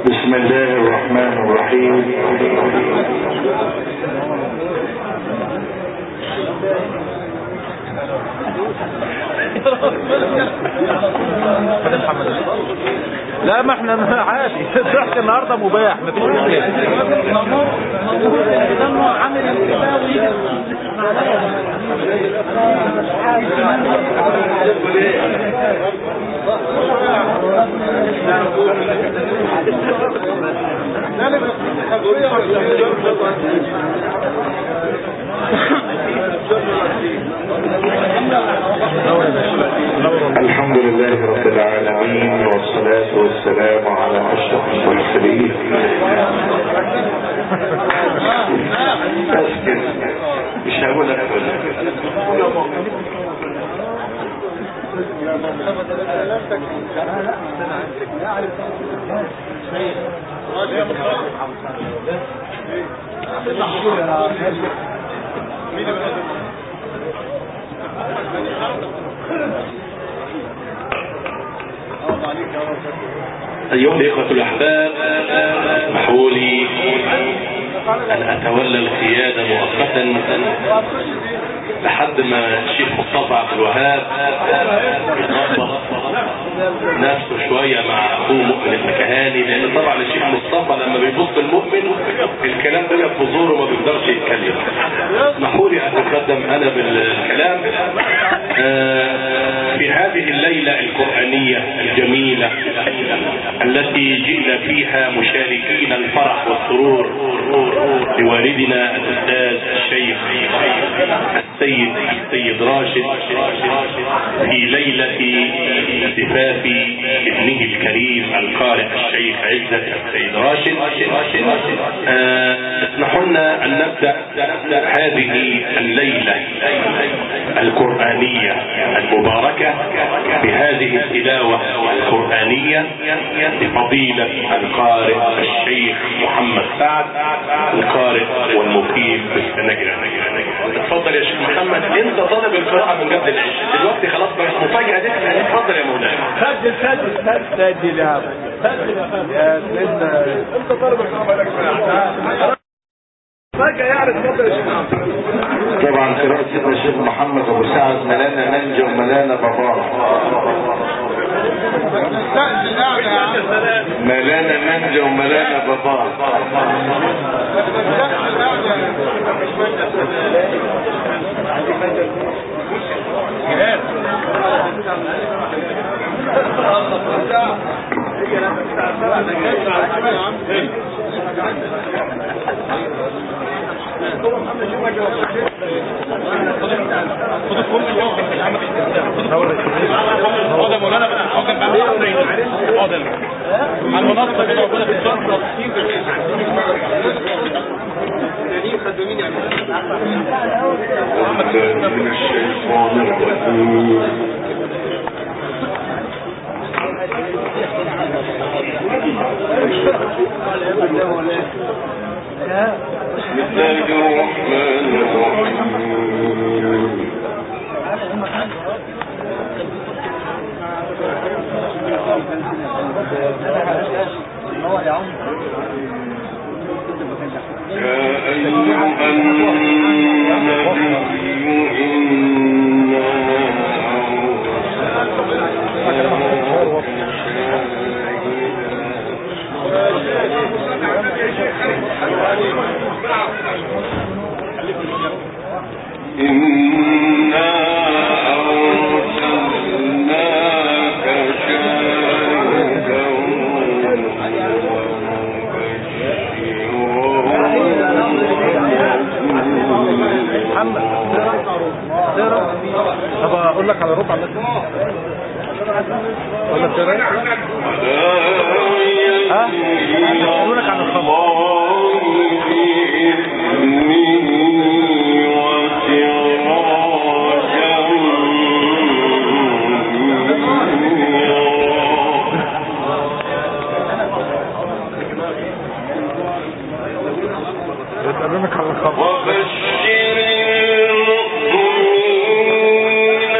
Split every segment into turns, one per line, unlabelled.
بسم الله الرحمن الرحيم
لا ما احنا عادي الضحك النهارده مباح مفيش مشكله
الحمد لله رب العالمين والصلاة والسلام على أشرف المرسلين بس كده مش هقول أكتر
أيها الإخوة الأحباب اسمحوا لي أن أتولى القيادة مؤقتا لحد ما الشيخ مصطفى عبد الوهاب يظبط نفسه شوية مع أخوه مؤمن الفكهاني لأن طبعا الشيخ مصطفى لما بيبص المؤمن الكلام ده في زوره ما بيقدرش يتكلم اسمحوا لي أتقدم أنا بالكلام آه، في هذه الليلة القرآنية الجميلة التي جئنا فيها مشاركين الفرح والسرور لوالدنا الأستاذ الشيخ السيد السيد راشد في ليلة زفاف ابنه الكريم القارئ الشيخ عزت السيد راشد آه، اسمحوا لنا أن نبدأ هذه الليلة القرآنية المباركة بهذه التلاوة القرآنية لفضيلة القارئ الشيخ محمد سعد القارئ والمقيم بالسنجرة اتفضل يا شيخ محمد انت طالب القراءة من قبل العشاء دلوقتي خلاص بقى مفاجأة دي اتفضل يا مولانا
سجل سجل سجل سجل يا عم سجل يا سيدنا انت طالب الخبر فجأة يعني اتفضل يا شيخ
طبعا قراءة سيدنا الشيخ محمد أبو سعد ملانا منجا وملانا بابار ملانا منجا وملانا بابار
هو ده مولانا هو كان بعمل هو ده على المنصه كده موجوده في الشرطه
من الشيطان الرجيم بسم الله الرحمن الرحيم يا أيها النبي إنا إنا أرسلناك شاهدا
محمد تقرا طب اقول لك على ربع بس ولا تقرا ها يسألونك عن الخمر يسألونك عن الخمر
وبشر المؤمنين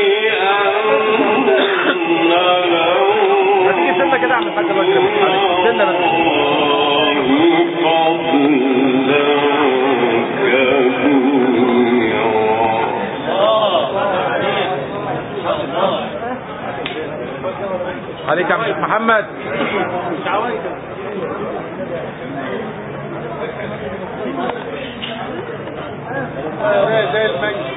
بأن
ما تيجي سنة كده اعمل حاجة بقى كده استنى بس عليك يا عم الشيخ محمد
زي المجد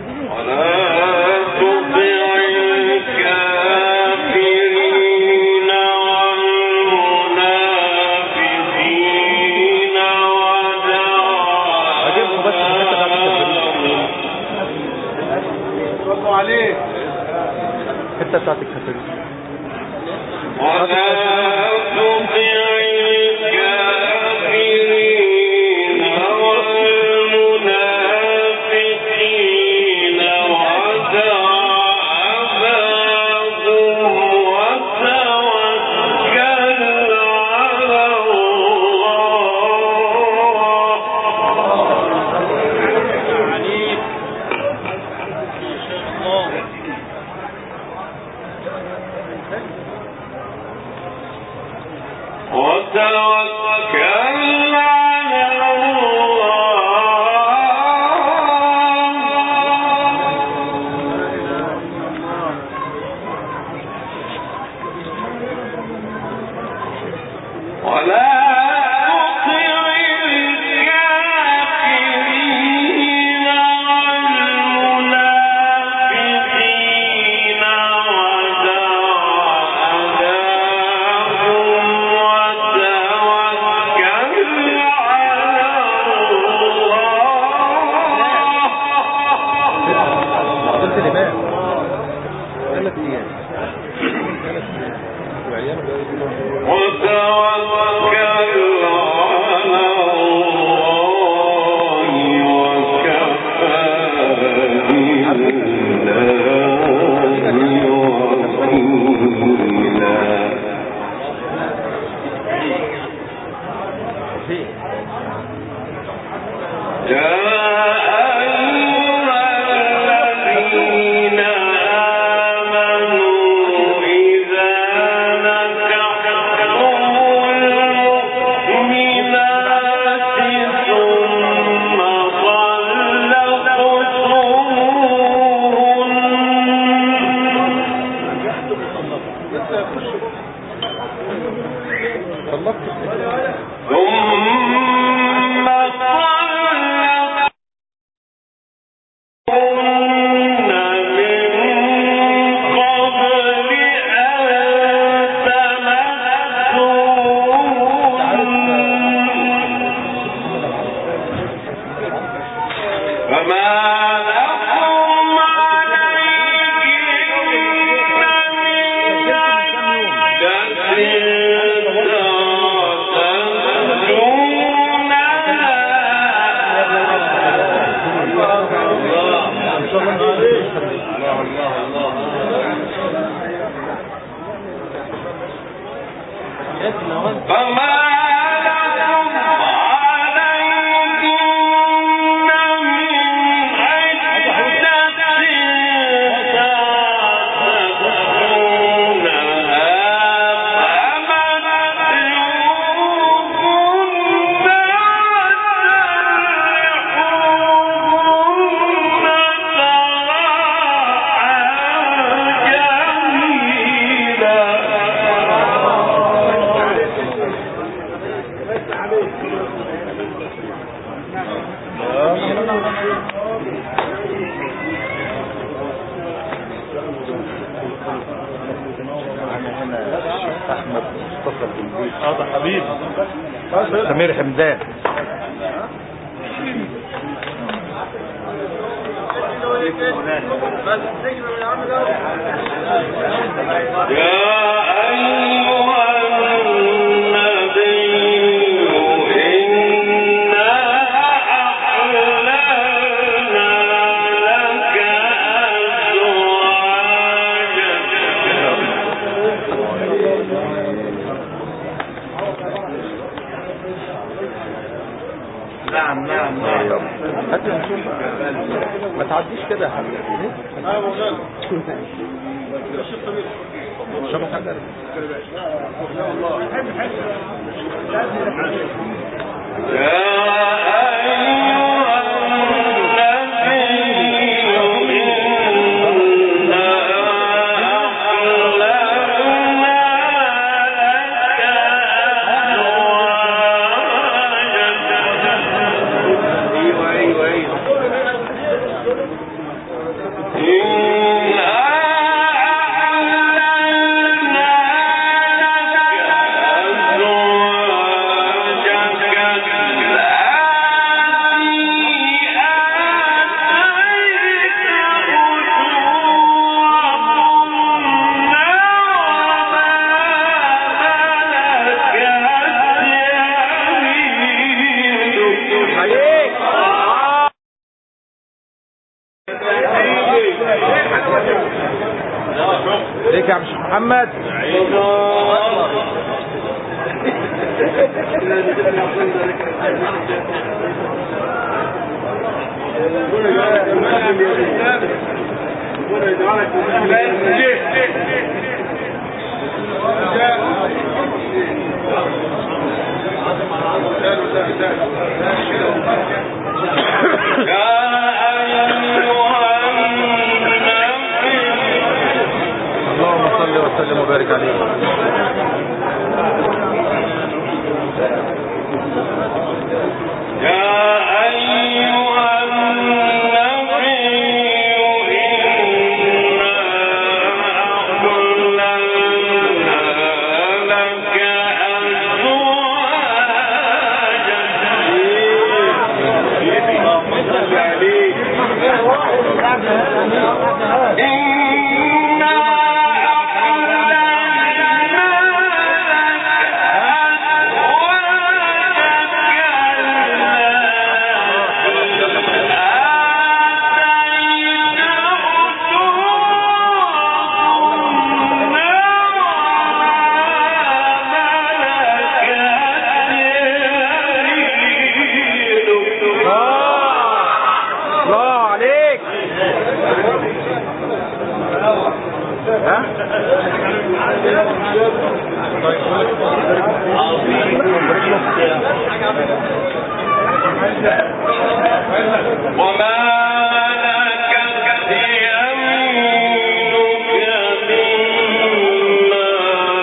هجيبكم بس الحته بتاعت الكفرين
ردوا عليه
الحته بتاعت الكفرين
وتوكل على الله ولا تطع الكافرين والمنافقين ودع أذاهم وتوكل على الله
قلت الإمام ثلاث أيام وعياله
وتوكل على الله وكفى بالله وكيلا يا أيها الذين آمنوا إذا نكحتم المؤمنات ثم طلقتموهن ثم طلقتموهن من قبل أن تمسوهن فما لكم عليهن من عدة فما لكم عليهن من عدة تعتدونها
أحمد مصطفى البلبيل
اه ده حبيبي
سمير حمدان
يا أيها النبي إنا أحللنا لك أزواجك
نعم نعم نعم هات نشوف ما تعديش كده يا حبيبي
اه ابو غالي الشيخ سمير
ليك يا عم الشيخ محمد اللهم صل وسلم وبارك عليه الله عليك ها
وما ملكت يمينك مما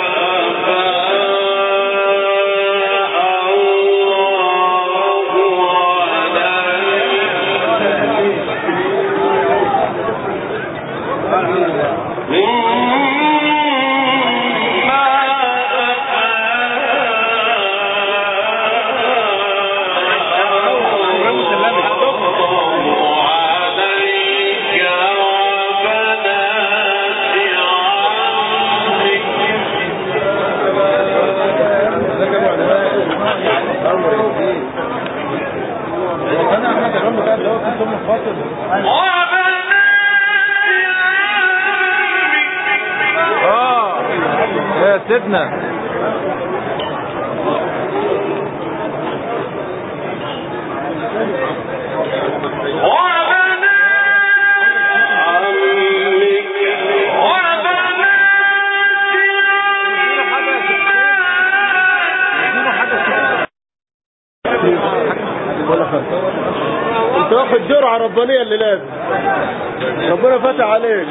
أفاء الله عليك مما
انا احمد الرب ده اللي هو كان ثم فاصل اه يا سيدنا
انت واخد جرعة ربانية اللي لازم ربنا فتح عليك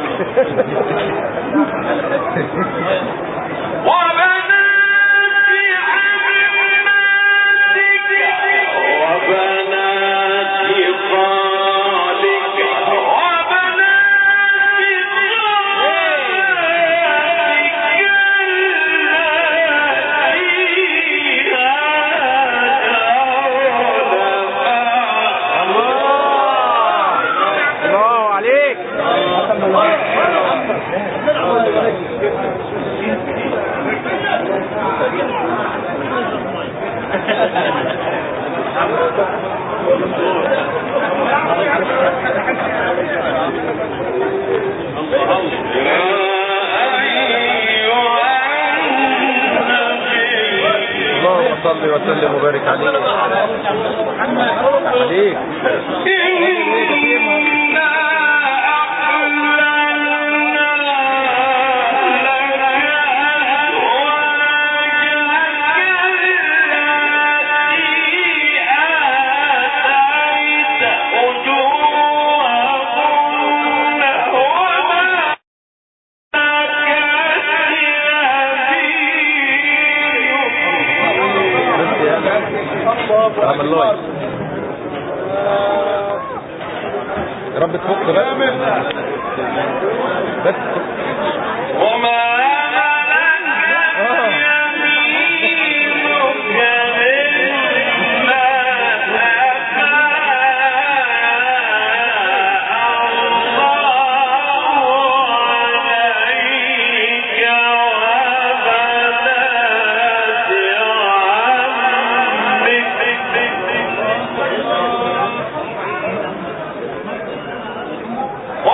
الله عليك اللهم صل وسلم وبارك عليه عليك
إنا أحللنا
عمل لايك يا رب تفك بقى بس
وما ملكت يمينك مما أفاء الله عليك وبنات عمك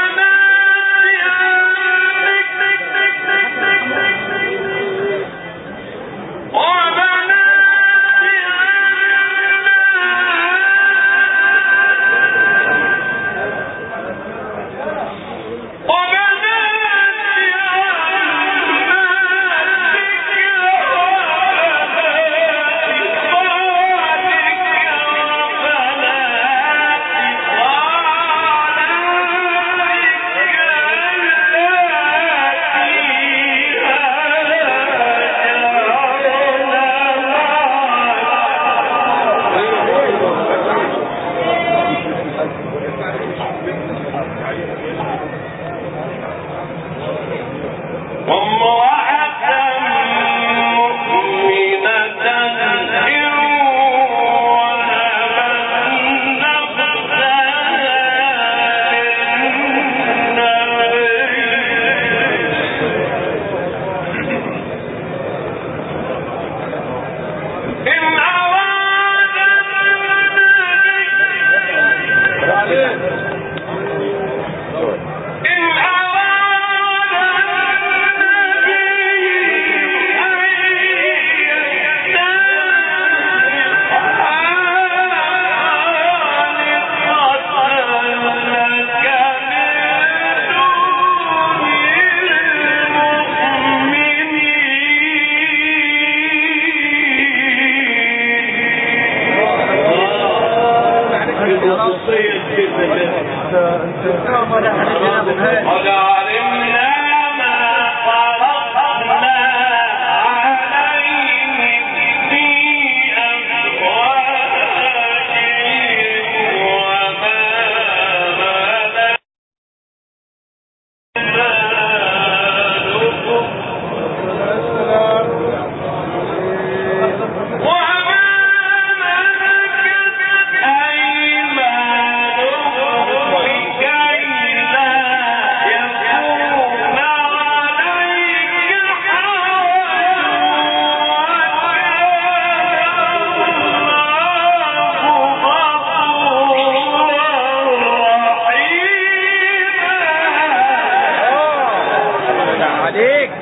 وامرأة مؤمنة إن وهبت نفسها للنبي إن أراد إن أراد النبي أن يستنصحها لك من دون قد علمنا ما فرضنا عليهم في أزواجهم وما ملكت وما ملكت أيمانهم لكي لا يكون عليك
عليك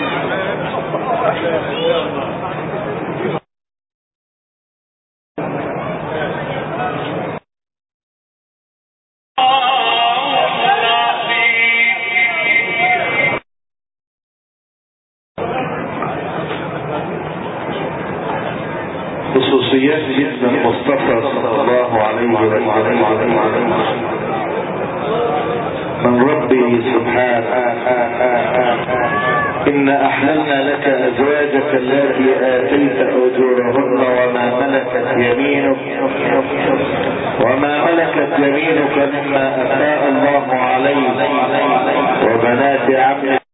خصوصيات سيدنا المصطفى صلى الله عليه وسلم من ربه سبحانه إن أحللنا لك أزواجك التي آتيت أجورهن وما ملكت يمينك وما ملكت يمينك مما أفاء الله عليك وبنات عمك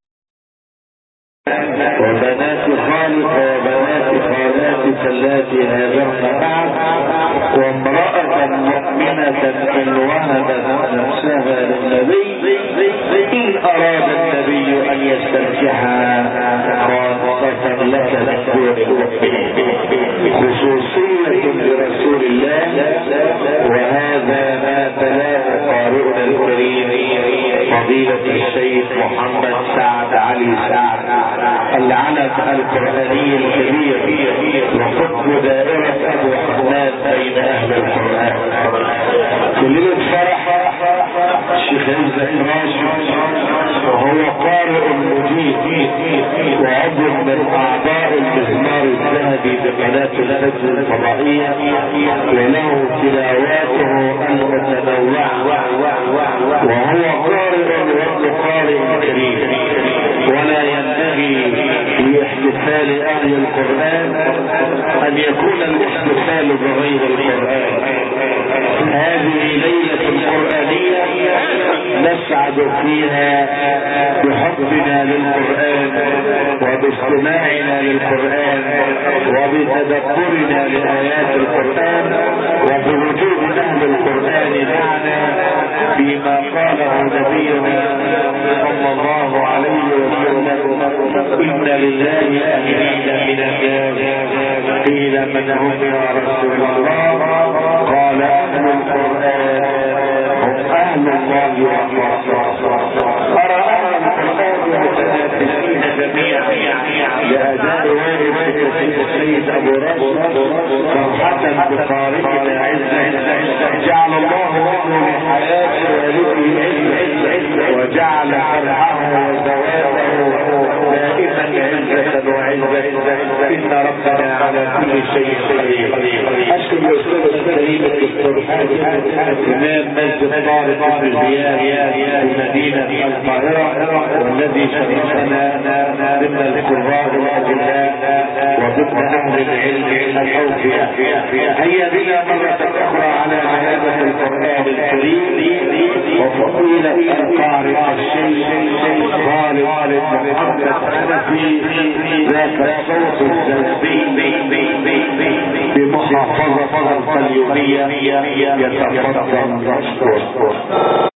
وبنات خالك وبنات خالاتك اللاتي هاجرن معك وامرأة مؤمنة إن وهبت نفسها للنبي إن أراد النبي أن يستنكحها خاصة لك من دون المؤمنين خصوصية لرسول الله وهذا ما تلاه قارئنا الكريم فضيلة الشيخ محمد سعد علي سعد العلم القرآني الكبير وقطب دائرة أبو حماد بين أهل القرآن كلنا فرح الشيخ عز راشد وهو قارئ مجيد وعضو من أعضاء المزمار الذهبي بقناة صلاة الفجر الفضائية وله تلاواته المتنوعة وهو قارئ وابن قارئ كريم ولا ينبغي لاحتفال اهل القرآن ان يكون الاحتفال بغير القرآن هذه ليلة قرآنية نسعد فيها بحبنا للقرآن وباستماعنا للقرآن وبتدبرنا لآيات القرآن وبوجود أهل القرآن معنا فيما قاله نبينا صلى الله عليه وسلم إن لله أهلين من الناس قيل من هم يا رسول الله قال أهل القرآن هم أهل الله وخاصته أرى أهل القرآن متنافسين جميعا لأداء وارد السيد أبو راشد فرحة بقارئنا عز جعل الله له لحياة والده عز عز وجعل فرحه وزواجه دائما عزة وعزة إن ربنا على كل شيء قدير أشكر الأستاذ الكريم الدكتور حازم إمام مسجد طارق بن زياد في مدينة القاهرة والذي شرفنا ضمن القراء الأجلاء وضمن أهل العلم الأوفياء هيا بنا مرة أخرى على جنابة القرآن الكريم وفضيلة القارئ الشيخ خالد محمد حنفي ذاك الصوت الزلزي بمحافظة القليوبية يتفضل مشكور